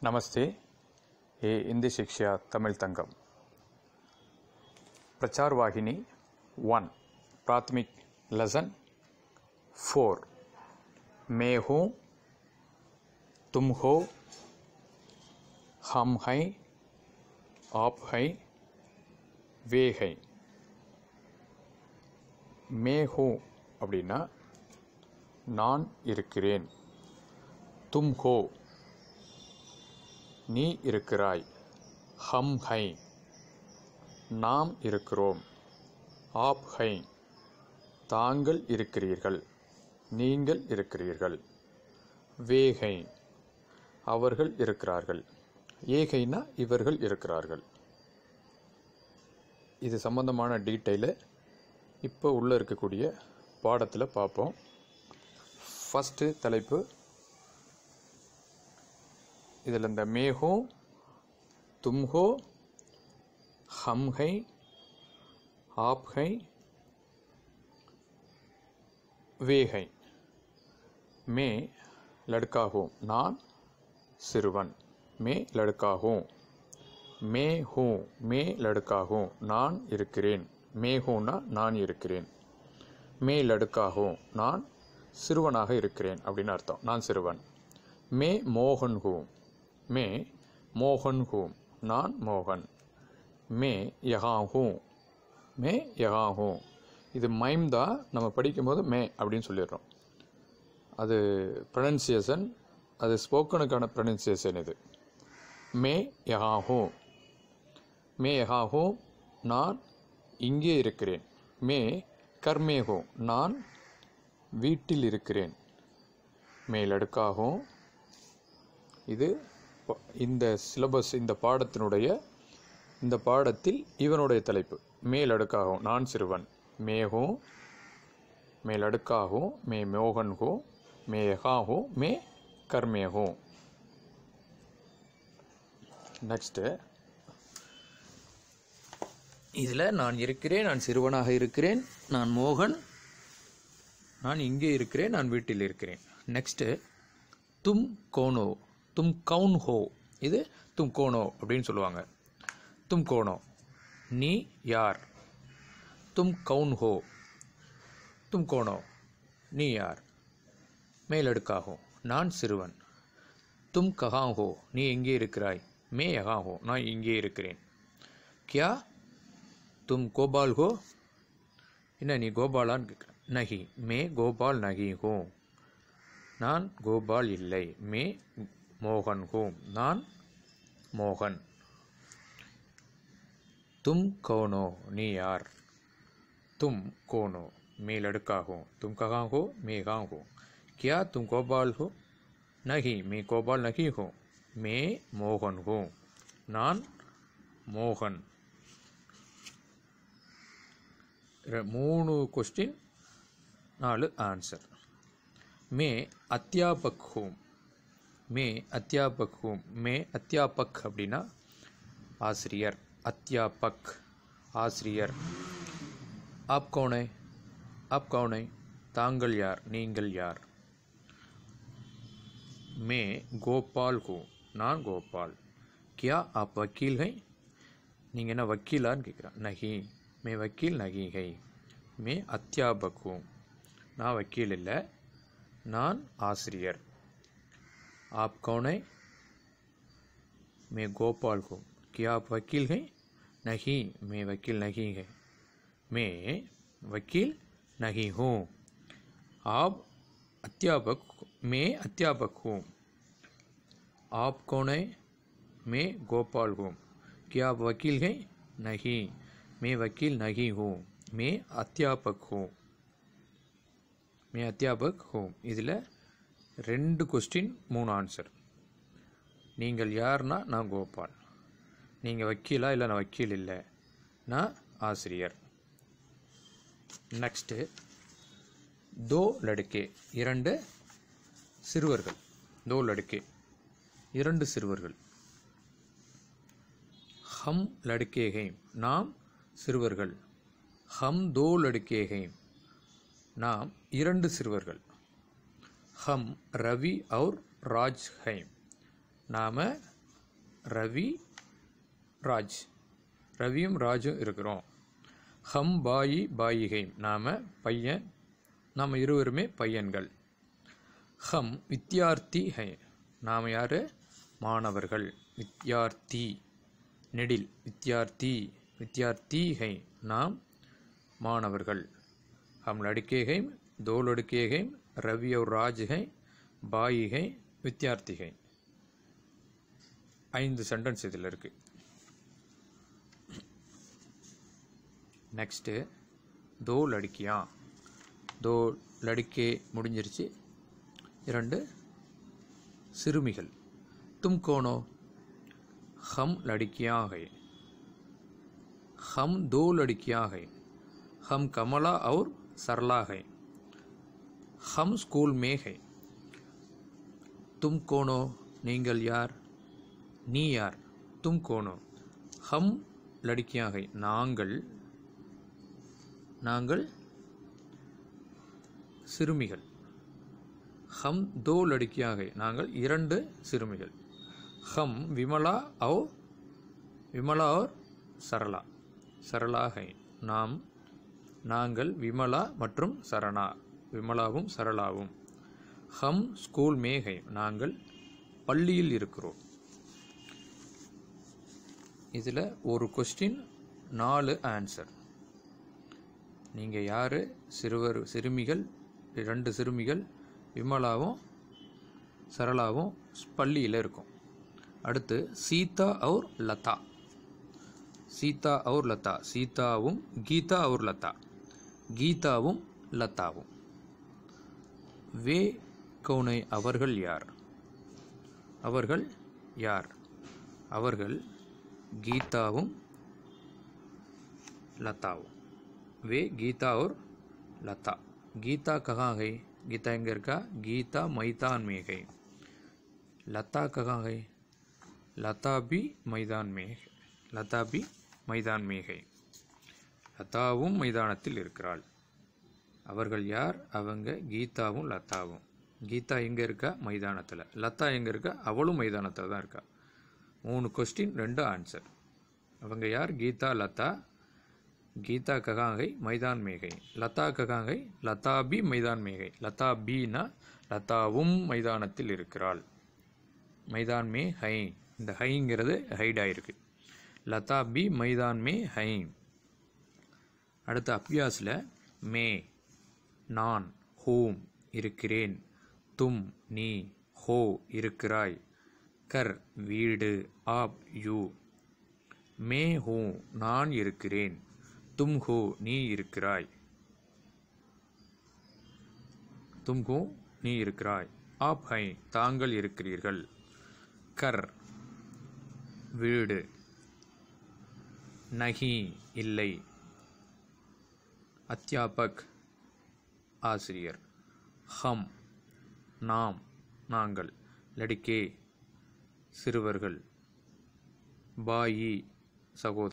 नमस्ते ये हिंदी शिक्षा तमिल तंगम प्रचार वाहिनी वन प्राथमिक लेसन फोर मैं हूँ तुम हो हम हैं आप हैं वे हैं மே ஹூ அப்படின்னா நான் இருக்கிறேன் தும் ஹோ நீ இருக்கிறாய் ஹம் ஹை நாம் இருக்கிறோம் ஆப் ஹை தாங்கள் இருக்கிறீர்கள் நீங்கள் இருக்கிறீர்கள் வேகை அவர்கள் இருக்கிறார்கள் ஏகைனா இவர்கள் இருக்கிறார்கள் இது சம்பந்தமான டீட்டெயிலு இப்போ உள்ளே இருக்கக்கூடிய பாடத்தில் பார்ப்போம் ஃபஸ்ட்டு தலைப்பு இதில் இந்த மேஹோ தும்ஹோ ஹம் ஹை ஆப் ஹை வே ஹை மே லடுக்கா ஹூ நான் சிறுவன் மே லடுக்கா ஹூ மே ஹூ மே லடுக்கா ஹூ நான் இருக்கிறேன் மே ஹூனா நான் இருக்கிறேன் மே லடுக்கா ஹூ நான் சிறுவனாக இருக்கிறேன் அப்படின்னு அர்த்தம் நான் சிறுவன் மே மோகன் ஹூ மே மோகன் ஹூ நான் மோகன் மே யகா ஹூ மே யகா ஹூ இது மைம் தான் நம்ம படிக்கும்போது மே அப்படின்னு சொல்லிடுறோம் அது ப்ரனன்சியேஷன் அது ஸ்போக்கனுக்கான ப்ரனன்சியேஷன் இது மே யகா ஹூ மே யகா ஹூ நான் இங்கே இருக்கிறேன் மே கர்மே ஹூ நான் வீட்டில் இருக்கிறேன் மேலடுக்காகும் இது ப- இந்த சிலபஸ் இந்த பாடத்தினுடைய இந்த பாடத்தில் இவனுடைய தலைப்பு மேலடுக்காகும் நான் சிறுவன் மேகும் மேலடுக்காகும் மே மோகன் ஹோ மே யகாஹோ மே கர்மேஹோ நெக்ஸ்ட்டு இதில் நான் இருக்கிறேன் நான் சிறுவனாக இருக்கிறேன் நான் மோகன் நான் இங்கே இருக்கிறேன் நான் வீட்டில் இருக்கிறேன் நெக்ஸ்ட்டு தும் கோனோ தும் கவுன் ஹோ இது தும் கோனோ அப்படின்னு சொல்லுவாங்க தும் கோனோ நீ யார் தும் கவுன் ஹோ தும் கோனோ நீ யார் மேலடுக்காகும் நான் சிறுவன் தும் கஹா ஹோ நீ எங்கே இருக்கிறாய் மே யகா ஹோ நான் இங்கே இருக்கிறேன் கியா தும் கோபால் ஹோ என்ன நீ கோபாலான்னு கேட்குறேன் நகி மே கோபால் நகி ஹோ நான் கோபால் இல்லை மே மோகன் ஹோ நான் மோகன் தும் கோனோ நீ யார் तुम कौन हो मैं लड़का हूँ तुम कहाँ हो मैं कहाँ हूँ क्या तुम गोपाल हो नहीं मैं गोपाल नहीं हूँ मैं मोहन हूँ நான் மோகன் ரெ- மூணு கொஸ்டின் நாலு ஆன்சர் மே அத்தியாபக் ஹூம் மே அத்தியாபக் ஹூம் மே அத்தியாபக் அப்படின்னா ஆசிரியர் அத்தியாபக் ஆசிரியர் आप कौन है आप कौन है தாங்கள் யார் நீங்கள் யார் மே கோபால் ஹூ நான் கோபால் கியா ஆப் வக்கீல் ஹை நீங்கள் என்ன வக்கீலான்னு கேட்குறேன் நகி மே வக்கீல் நகி ஹை மே அத்தியாபக் ஹூ நான் வக்கீல் இல்லை நான் ஆசிரியர் ஆப் கौन है मैं गोपाल हूँ क्या आप वकील हैं नहीं मैं वकील नहीं है मैं वकील नहीं हूँ आप अध्यापक मैं अध्यापक हूँ आप कौन है मैं गोपाल हूँ क्या आप वकील हैं नहीं मैं वकील नहीं हूँ मैं अध्यापक हूँ मैं अध्यापक हूँ இதில் ரெண்டு கொஸ்டின் மூணு ஆன்சர் நீங்கள் யார்னா நான் கோபால் நீங்கள் வக்கீலா இல்லை நான் வக்கீல் இல்லை நான் ஆசிரியர் நெக்ஸ்ட்டு தோ லடுக்கே இரண்டு சிறுவர்கள் தோ லடுக்கே இரண்டு சிறுவர்கள் ஹம் லடுக்கே ஹைம் நாம் சிறுவர்கள் ஹம் தோ லடுக்கே ஹைம் நாம் இரண்டு சிறுவர்கள் ஹம் ரவி அவுர் ராஜ் ஹைம் நாம் ரவி ராஜ் ரவியும் ராஜும் இருக்கிறோம் ஹம் பாயி பாயிகை நாம் பையன் நாம் இருவருமே பையன்கள் ஹம் வித்யார்த்தி ஹை நாம் யார் மாணவர்கள் வித்யார்த்தி நெடில் வித்யார்த்தி வித்யார்த்தி ஹை நாம் மாணவர்கள் हम लड़के हैं दो लड़के हैं रवि और राज हैं பாய் है வித்தியார்த்தி है ஐந்து சென்டென்ஸ் இதில் இருக்கு நெக்ஸ்ட்டு தோ லடுக்கியா தோ லடுக்கே முடிஞ்சிருச்சு இரண்டு சிறுமிகள் தும் கோனோ ஹம் லடுக்கியா है हम दो लड़कियां हैं हम कमला और सरला है हम स्कूल में है तुम कौन हो நீங்கள் யார் நீ யார் தும் கோனோ ஹம் லடுக்கியாக நாங்கள் நாங்கள் சிறுமிகள் ஹம் தோ லடுக்கியாக நாங்கள் இரண்டு சிறுமிகள் ஹம் விமலா ஓ விமலா और சரளா சரளா ஹை நாம் நாங்கள் விமலா மற்றும் சரணா விமலாவும் சரளாவும் ஹம் ஸ்கூல் மேகை நாங்கள் பள்ளியில் இருக்கிறோம் இதில் ஒரு கொஸ்டின் நாலு ஆன்சர் நீங்கள் யார் சிறுவர் சிறுமிகள் ரெண்டு சிறுமிகள் விமலாவும் சரளாவும் பள்ளியில் இருக்கும் அடுத்து சீதா और லதா சீதா और லதா சீதாவும் கீதா और லதா கீதாவும் லதாவும் வே கவுனை அவர்கள் யார் அவர்கள் யார் அவர்கள் கீதாவும் லதாவும் वे गीता और लता गीता कहाँ गई गीता எங்க இருக்கா गीता मैदान में गई लता कहाँ गई लता भी मैदान में है लता भी मैदान में है லதாவும் மைதானத்தில் இருக்கிறாள் அவர்கள் யார் அவங்க கீதாவும் லதாவும் கீதா எங்கே இருக்கா மைதானத்தில் லதா எங்கே இருக்கா அவளும் மைதானத்தில் தான் இருக்கா மூணு கொஸ்டின் ரெண்டு ஆன்சர் அவங்க யார் கீதா லதா கீதா ககாங்கை மைதான் மேகை லதா ககாங்கை லதா பி மைதான் மேகை லதா பீனா லதாவும் மைதானத்தில் இருக்கிறாள் மைதான் மே ஹை இந்த ஹைங்கிறது ஹைடாயிருக்கு லதா பி மைதான் மே ஹை அடுத்த அப்யாஸில் மே நான் ஹோம் இருக்கிறேன் தும் நீ ஹோ இருக்கிறாய் கர் வீடு ஆப் யூ மே ஹூ நான் இருக்கிறேன் தும் ஹோ நீ இருக்கிறாய் தும் ஹோ நீ இருக்கிறாய் ஆப் ஹை தாங்கள் இருக்கிறீர்கள் கர் வீடு நகி இல்லை அத்தியாபக் ஆசிரியர் ஹம் நாம் நாங்கள் லடிக்கே சிறுவர்கள் பாயி சகோதரர்